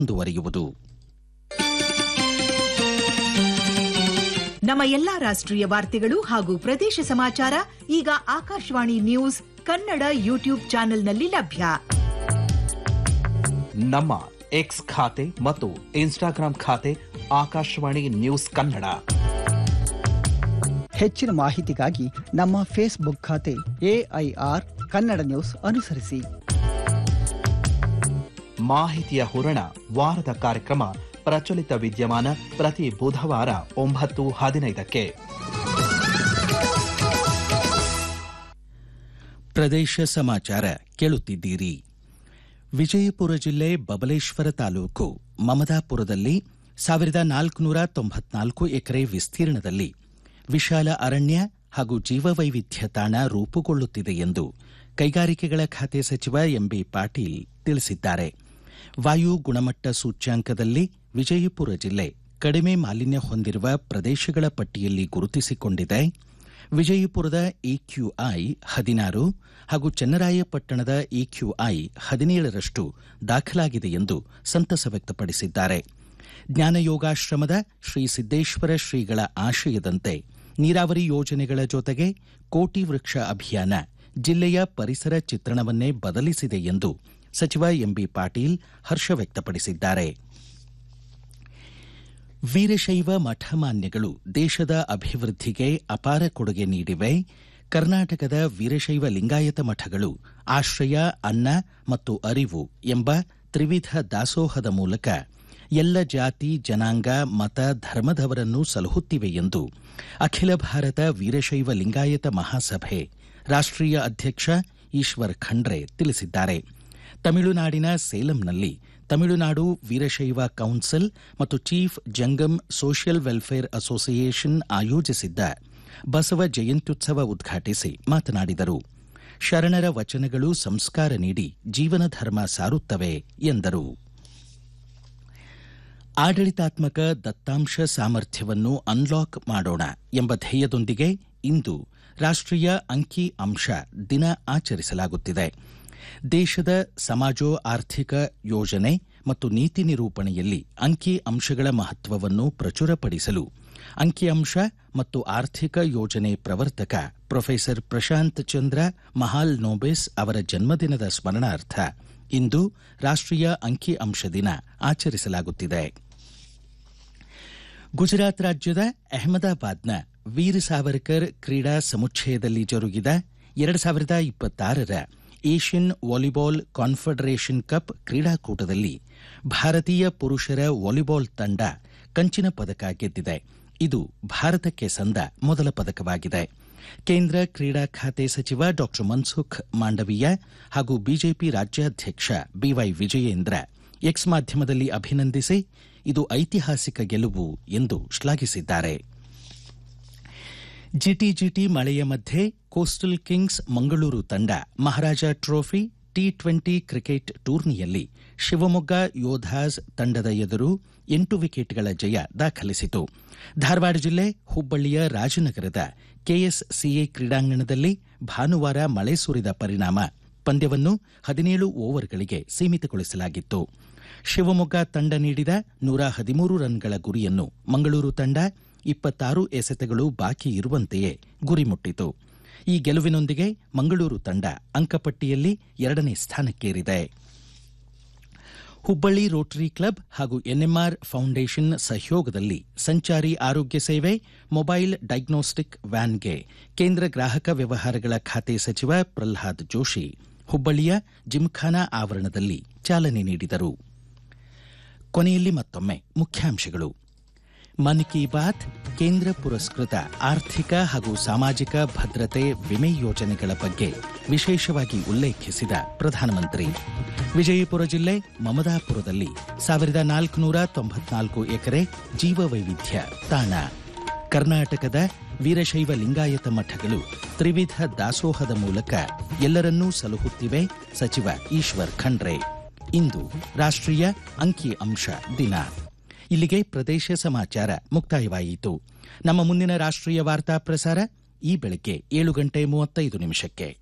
ಮುಂದುವರಿಯುವುದು ನಮ್ಮ ಎಲ್ಲಾ ರಾಷ್ಟ್ರೀಯ ವಾರ್ತೆಗಳು ಹಾಗೂ ಪ್ರದೇಶ ಸಮಾಚಾರ ಈಗ ಆಕಾಶವಾಣಿ ನ್ಯೂಸ್ ಕನ್ನಡ ಯೂಟ್ಯೂಬ್ ಚಾನೆಲ್ನಲ್ಲಿ ಲಭ್ಯ ನಮ್ಮ ಎಕ್ಸ್ ಖಾತೆ ಮತ್ತು ಇನ್ಸ್ಟಾಗ್ರಾಂ ಖಾತೆ ಆಕಾಶವಾಣಿ ನ್ಯೂಸ್ ಕನ್ನಡ ಹೆಚ್ಚಿನ ಮಾಹಿತಿಗಾಗಿ ನಮ್ಮ ಫೇಸ್ಬುಕ್ ಖಾತೆ ಎಐಆರ್ ಕನ್ನಡ ನ್ಯೂಸ್ ಅನುಸರಿಸಿ ಮಾಹಿತಿಯ ಹೂರಣ ವಾರದ ಕಾರ್ಯಕ್ರಮ ಪ್ರಚಲಿತ ವಿದ್ಯಮಾನ ಪ್ರತಿ ಬುಧವಾರ ಒಂಬತ್ತು ಹದಿನೈದಕ್ಕೆ ಪ್ರದೇಶ ಸಮಾಚಾರ ಕೇಳುತ್ತಿದ್ದೀರಿ ವಿಜಯಪುರ ಜಿಲ್ಲೆ ಬಬಲೇಶ್ವರ ತಾಲೂಕು ಮಮದಾಪುರದಲ್ಲಿ ಸಾವಿರದ ನಾಲ್ಕುನೂರ ತೊಂಬತ್ನಾಲ್ಕು ಎಕರೆ ವಿಸ್ತೀರ್ಣದಲ್ಲಿ ವಿಶಾಲ ಅರಣ್ಯ ಹಾಗೂ ಜೀವವೈವಿಧ್ಯ ತಾಣ ರೂಪುಗೊಳ್ಳುತ್ತಿದೆ ಎಂದು ಕೈಗಾರಿಕೆಗಳ ಖಾತೆ ಸಚಿವ ಎಂಬಿ ಪಾಟೀಲ್ ತಿಳಿಸಿದ್ದಾರೆ ವಾಯು ಗುಣಮಟ್ಟ ಸೂಚ್ಯಾಂಕದಲ್ಲಿ ವಿಜಯಪುರ ಜಿಲ್ಲೆ ಕಡಿಮೆ ಮಾಲಿನ್ಯ ಹೊಂದಿರುವ ಪ್ರದೇಶಗಳ ಪಟ್ಟಿಯಲ್ಲಿ ಗುರುತಿಸಿಕೊಂಡಿದೆ ವಿಜಯಪುರದ ಇಕ್ಯೂಐ ಹದಿನಾರು ಹಾಗೂ ಚನ್ನರಾಯಪಟ್ಟಣದ ಇಕ್ಯೂಐ ಹದಿನೇಳರಷ್ಟು ದಾಖಲಾಗಿದೆ ಎಂದು ಸಂತಸ ವ್ಯಕ್ತಪಡಿಸಿದ್ದಾರೆ ಜ್ಞಾನಯೋಗಾಶ್ರಮದ ಶ್ರೀ ಸಿದ್ದೇಶ್ವರ ಶ್ರೀಗಳ ಆಶಯದಂತೆ ನೀರಾವರಿ ಯೋಜನೆಗಳ ಜೊತೆಗೆ ಕೋಟಿ ವೃಕ್ಷ ಅಭಿಯಾನ ಜಿಲ್ಲೆಯ ಪರಿಸರ ಚಿತ್ರಣವನ್ನೇ ಬದಲಿಸಿದೆ ಎಂದು ಸಚಿವ ಎಂಬಿ ಪಾಟೀಲ್ ಹರ್ಷ ವ್ಯಕ್ತಪಡಿಸಿದ್ದಾರೆ ವೀರಶೈವ ಮಠಮಾನ್ಯಗಳು ದೇಶದ ಅಭಿವೃದ್ಧಿಗೆ ಅಪಾರ ಕೊಡುಗೆ ನೀಡಿವೆ ಕರ್ನಾಟಕದ ವೀರಶೈವ ಲಿಂಗಾಯತ ಮಠಗಳು ಆಶ್ರಯ ಅನ್ನ ಮತ್ತು ಅರಿವು ಎಂಬ ತ್ರಿವಿಧ ದಾಸೋಹದ ಮೂಲಕ ಎಲ್ಲ ಜಾತಿ ಜನಾಂಗ ಮತ ಧರ್ಮದವರನ್ನು ಸಲಹುತ್ತಿವೆ ಎಂದು ಅಖಿಲ ಭಾರತ ವೀರಶೈವ ಲಿಂಗಾಯತ ಮಹಾಸಭೆ ರಾಷ್ಟ್ರೀಯ ಅಧ್ಯಕ್ಷ ಈಶ್ವರ್ ಖಂಡ್ರೆ ತಿಳಿಸಿದ್ದಾರೆ ತಮಿಳುನಾಡಿನ ಸೇಲಂನಲ್ಲಿ ತಮಿಳುನಾಡು ವೀರಶೈವ ಕೌನ್ಸಿಲ್ ಮತ್ತು chief Jangam social welfare association ಆಯೋಜಿಸಿದ್ದ ಬಸವ ಜಯಂತ್ಯುತ್ಸವ ಉದ್ಘಾಟಿಸಿ ಮಾತನಾಡಿದರು ಶರಣರ ವಚನಗಳು ಸಂಸ್ಕಾರ ನೀಡಿ ಜೀವನ ಧರ್ಮ ಸಾರುತ್ತವೆ ಎಂದರು ಆಡಳಿತಾತ್ಮಕ ದತ್ತಾಂಶ ಸಾಮರ್ಥ್ಯವನ್ನು ಅನ್ಲಾಕ್ ಮಾಡೋಣ ಎಂಬ ಧ್ಯೇಯದೊಂದಿಗೆ ಇಂದು ರಾಷ್ಟ್ರೀಯ ಅಂಕಿ ಅಂಶ ದಿನ ಆಚರಿಸಲಾಗುತ್ತಿದೆ ದೇಶದ ಸಮಾಜೋ ಆರ್ಥಿಕ ಯೋಜನೆ ಮತ್ತು ನೀತಿ ನಿರೂಪಣೆಯಲ್ಲಿ ಅಂಕಿ ಅಂಶಗಳ ಮಹತ್ವವನ್ನು ಪ್ರಚುರಪಡಿಸಲು ಅಂಕಿಅಂಶ ಮತ್ತು ಆರ್ಥಿಕ ಯೋಜನೆ ಪ್ರವರ್ತಕ ಪ್ರೊಫೆಸರ್ ಪ್ರಶಾಂತ್ ಚಂದ್ರ ಮಹಾಲ್ ನೋಬೆಸ್ ಅವರ ಜನ್ಮದಿನದ ಸ್ಮರಣಾರ್ಥ ಇಂದು ರಾಷ್ಟ್ರೀಯ ಅಂಕಿ ಅಂಶ ದಿನ ಆಚರಿಸಲಾಗುತ್ತಿದೆ ಗುಜರಾತ್ ರಾಜ್ಯದ ಅಹಮದಾಬಾದ್ನ ವೀರ್ ಸಾವರ್ಕರ್ ಕ್ರೀಡಾ ಸಮುಚ್ಚಯದಲ್ಲಿ ಜರುಗಿದ ಎರಡು ಸಾವಿರದ ಇಪ್ಪತ್ತಾರರ ಏಷ್ಯನ್ ವಾಲಿಬಾಲ್ ಕಾನ್ಫೆಡರೇಷನ್ ಕಪ್ ಕ್ರೀಡಾಕೂಟದಲ್ಲಿ ಭಾರತೀಯ ಪುರುಷರ ವಾಲಿಬಾಲ್ ತಂಡ ಕಂಚಿನ ಪದಕ ಗೆದ್ದಿದೆ ಇದು ಭಾರತಕ್ಕೆ ಸಂದ ಮೊದಲ ಪದಕವಾಗಿದೆ ಕೇಂದ್ರ ಕ್ರೀಡಾ ಖಾತೆ ಸಚಿವ ಡಾ ಮನ್ಸುಖ್ ಮಾಂಡವೀಯ ಹಾಗೂ ಬಿಜೆಪಿ ರಾಜ್ಯಾಧ್ಯಕ್ಷ ಬಿವೈ ವಿಜಯೇಂದ್ರ ಎಕ್ಸ್ ಮಾಧ್ಯಮದಲ್ಲಿ ಅಭಿನಂದಿಸಿ ಇದು ಐತಿಹಾಸಿಕ ಗೆಲುವು ಎಂದು ಶ್ಲಾಘಿಸಿದ್ದಾರೆ ಜಿಟಿಜಿಟಿ ಮಳೆಯ ಮಧ್ಯೆ ಕೋಸ್ಟಲ್ ಕಿಂಗ್ಸ್ ಮಂಗಳೂರು ತಂಡ Maharaja trophy T twenty cricket ಟೂರ್ನಿಯಲ್ಲಿ ಶಿವಮೊಗ್ಗ ಯೋಧಾಸ್ ತಂಡದ ಎದುರು ಎಂಟು ವಿಕೆಟ್ಗಳ ಜಯ ದಾಖಲಿಸಿತು ಧಾರವಾಡ ಜಿಲ್ಲೆ ಹುಬ್ಬಳ್ಳಿಯ ರಾಜನಗರದ ಕೆಎಸ್ಸಿಎ ಕ್ರೀಡಾಂಗಣದಲ್ಲಿ ಭಾನುವಾರ ಮಳೆ ಸುರಿದ ಪರಿಣಾಮ ಪಂದ್ಯವನ್ನು ಹದಿನೇಳು ಓವರ್ಗಳಿಗೆ ಸೀಮಿತಗೊಳಿಸಲಾಗಿತ್ತು ಶಿವಮೊಗ್ಗ ತಂಡ ನೀಡಿದ ನೂರ ಹದಿಮೂರು ರನ್ಗಳ ಗುರಿಯನ್ನು ಮಂಗಳೂರು ತಂಡ ಇಪ್ಪತ್ತಾರು ಎಸೆತಗಳು ಬಾಕಿ ಇರುವಂತೆಯೇ ಗುರಿ ಮುಟ್ಟಿತು ಈ ಗೆಲುವಿನೊಂದಿಗೆ ಮಂಗಳೂರು ತಂಡ ಅಂಕಪಟ್ಟಿಯಲ್ಲಿ ಎರಡನೇ ಸ್ಥಾನಕ್ಕೇರಿದೆ ಹುಬ್ಬಳ್ಳಿ ರೋಟರಿ ಕ್ಲಬ್ ಹಾಗೂ ಎನ್ಎಂಆರ್ ಫೌಂಡೇಶನ್ ಸಹಯೋಗದಲ್ಲಿ ಸಂಚಾರಿ ಆರೋಗ್ಯ ಸೇವೆ ಮೊಬೈಲ್ ಡಯಾಗ್ನೋಸ್ಟಿಕ್ ವ್ಯಾನ್ಗೆ ಕೇಂದ್ರ ಗ್ರಾಹಕ ವ್ಯವಹಾರಗಳ ಖಾತೆ ಸಚಿವ ಪ್ರಲ್ಹಾದ್ ಜೋಶಿ ಹುಬ್ಬಳ್ಳಿಯ ಜಿಮ್ಖಾನಾ ಆವರಣದಲ್ಲಿ ಚಾಲನೆ ನೀಡಿದರು ಕೊನೆಯಲ್ಲಿ ಮತ್ತೊಮ್ಮೆ ಮುಖ್ಯಾಂಶಗಳು ಮನ್ ಕಿ ಬಾತ್ ಕೇಂದ್ರ ಪುರಸ್ಕೃತ ಆರ್ಥಿಕ ಹಾಗೂ ಸಾಮಾಜಿಕ ಭದ್ರತೆ ವಿಮೆ ಯೋಜನೆಗಳ ಬಗ್ಗೆ ವಿಶೇಷವಾಗಿ ಉಲ್ಲೇಖಿಸಿದ ಪ್ರಧಾನಮಂತ್ರಿ ವಿಜಯಪುರ ಜಿಲ್ಲೆ ಮಮದಾಪುರದಲ್ಲಿ ಸಾವಿರದ ನಾಲ್ಕುನೂರ ತೊಂಬತ್ನಾಲ್ಕು ಎಕರೆ ಜೀವವೈವಿಧ್ಯ ತಾಣ ಕರ್ನಾಟಕದ ವೀರಶೈವ ಲಿಂಗಾಯತ ಮಠಗಳು ತ್ರಿವಿಧ ದಾಸೋಹದ ಮೂಲಕ ಎಲ್ಲರನ್ನೂ ಸಲಹುತ್ತಿವೆ ಸಚಿವ ಈಶ್ವರ್ ಖಂಡ್ರೆ ಇಂದು ರಾಷ್ಟ್ರೀಯ ಅಂಕಿ ಅಂಶ ದಿನ ಇಲ್ಲಿಗೆ ಪ್ರದೇಶ ಸಮಾಚಾರ ಮುಕ್ತಾಯವಾಯಿತು ನಮ್ಮ ಮುಂದಿನ ರಾಷ್ಟ್ರೀಯ ವಾರ್ತಾ ಪ್ರಸಾರ ಈ ಬೆಳಗ್ಗೆ ಏಳು ಗಂಟೆ ಮೂವತ್ತೈದು ನಿಮಿಷಕ್ಕೆ